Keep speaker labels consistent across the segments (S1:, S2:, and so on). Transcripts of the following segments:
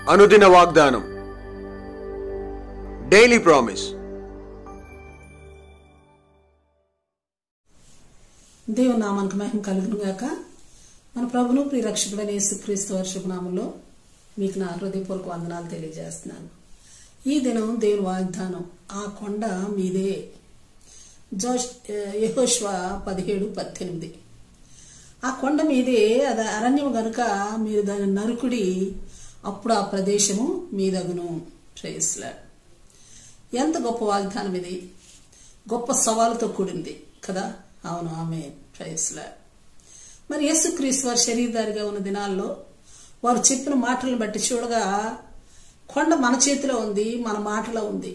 S1: అనుదిన వాగ్దానం daily promise
S2: దేవుని నామానికి మహిమ కలుగును గాక మన ప్రభును ప్రియరక్షకుడైన యేసుక్రీస్తు వారి శుభనామంలో మీకు నా హృదయపూర్వక వందనాలు తెలియజేస్తున్నాను ఈ దినం దేవుని వాగ్దానం ఆ కొండ మీదే జోష్ యహోష్వ పదిహేడు పద్దెనిమిది ఆ కొండ మీదే అది అరణ్యం గనుక మీరు దాని నరుకుడి అప్పుడు ఆ ప్రదేశము మీదగును ప్రేస్లా ఎంత గొప్ప వాగ్దానం ఇది గొప్ప సవాలుతో కూడింది కదా అవును ఆమె ప్రైస్లా మరి యేసుక్రీస్తు వారి శరీరధారిగా ఉన్న దినాల్లో వారు చెప్పిన మాటలను బట్టి చూడగా కొండ మన చేతిలో ఉంది మన మాటలో ఉంది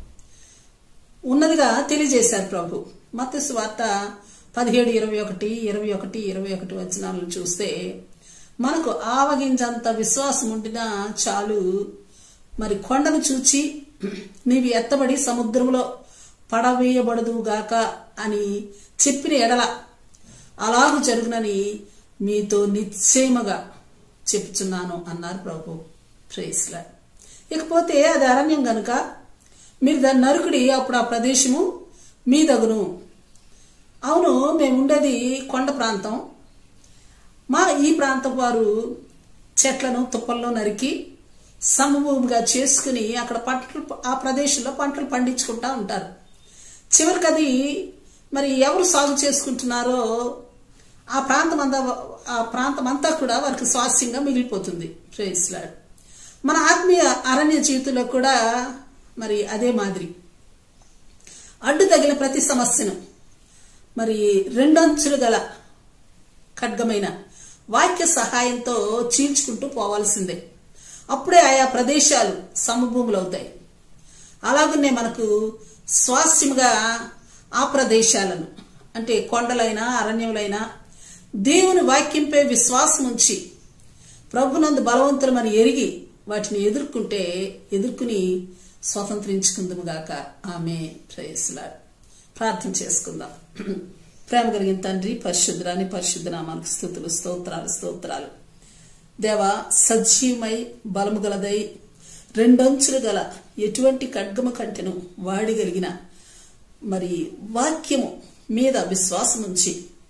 S2: ఉన్నదిగా తెలియజేశారు ప్రభు మత్స్సు వార్త పదిహేడు ఇరవై ఒకటి ఇరవై ఒకటి ఇరవై ఒకటి వచనాలను చూస్తే మనకు ఆవగింజంత విశ్వాసం ఉండినా చాలు మరి కొండను చూచి నీవి ఎత్తబడి సముద్రంలో పడవేయబడదుగాక అని చెప్పిన ఎడల అలాగు జరుగునని మీతో నిశ్చయముగా చెప్తున్నాను అన్నారు ప్రభు ప్రేస్లా ఇకపోతే అది అరణ్యం గనుక మీరు దాని నరుకుడి అప్పుడు ఆ ప్రదేశము మీ దగును అవును మేము ఉండేది కొండ ప్రాంతం మా ఈ ప్రాంతం వారు చెట్లను తుప్పల్లో నరికి సమభూమిగా చేసుకుని అక్కడ పంటలు ఆ ప్రదేశంలో పంటలు పండించుకుంటా ఉంటారు చివరికి అది మరి ఎవరు సాగు చేసుకుంటున్నారో ఆ ప్రాంతం అంతా ఆ ప్రాంతం అంతా కూడా వారికి స్వాస్యంగా మిగిలిపోతుంది ప్రేస్లాడ్ మన ఆత్మీయ అరణ్య జీవితంలో కూడా మరి అదే మాదిరి అడ్డు తగిన ప్రతి సమస్యను మరి రెండంచులు గల ఖడ్గమైన వాక్య సహాయంతో చీల్చుకుంటూ పోవాల్సిందే అప్పుడే ఆయా ప్రదేశాలు సమభూములు అవుతాయి అలాగనే మనకు స్వాస్యముగా ఆ ప్రదేశాలను అంటే కొండలైనా అరణ్యములైనా దేవుని వాక్యంపై విశ్వాసం ఉంచి ప్రభునందు బలవంతులమని ఎరిగి వాటిని ఎదుర్కొంటే ఎదుర్కొని స్వతంత్రించుకుందాముగాక ఆమె ప్రేయస్లా ప్రార్థన చేసుకుందాం ప్రేమ కలిగిన తండ్రి పరిశుద్రాని పరిశుద్ధ నామానికి స్థుతులు స్తోత్రాలు స్తోత్రాలు దేవ సజీవమై బలము గలదై రెండంచులు గల ఎటువంటి ఖడ్గము కంటెను వాడిగలిగిన మరి వాక్యము మీద విశ్వాసం ఉంచి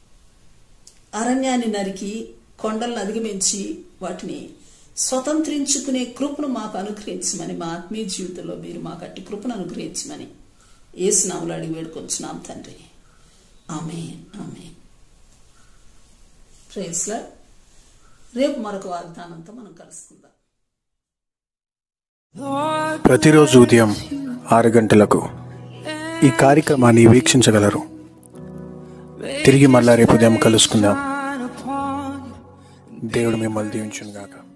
S2: అరణ్యాన్ని నరికి కొండలను అధిగమించి వాటిని స్వతంత్రించుకునే కృపను మాకు అనుగ్రహించమని మా ఆత్మీయ జీవితంలో మీరు మాకు అట్టి కృపను అనుగ్రహించమని ఏసునాములు అడిగి వేడుకొంచున్నాం తండ్రి ఆమె ఆమె ప్రేస్లా రేపు మరొక వాగ్దానంతో మనం కలుసుకుందాం
S3: ప్రతిరోజు ఉదయం ఆరు గంటలకు ఈ కార్యక్రమాన్ని వీక్షించగలరు తిరిగి మళ్ళా రేపు ఉదయం కలుసుకుందాం దేవుడు మిమ్మల్ని దీవించును గాక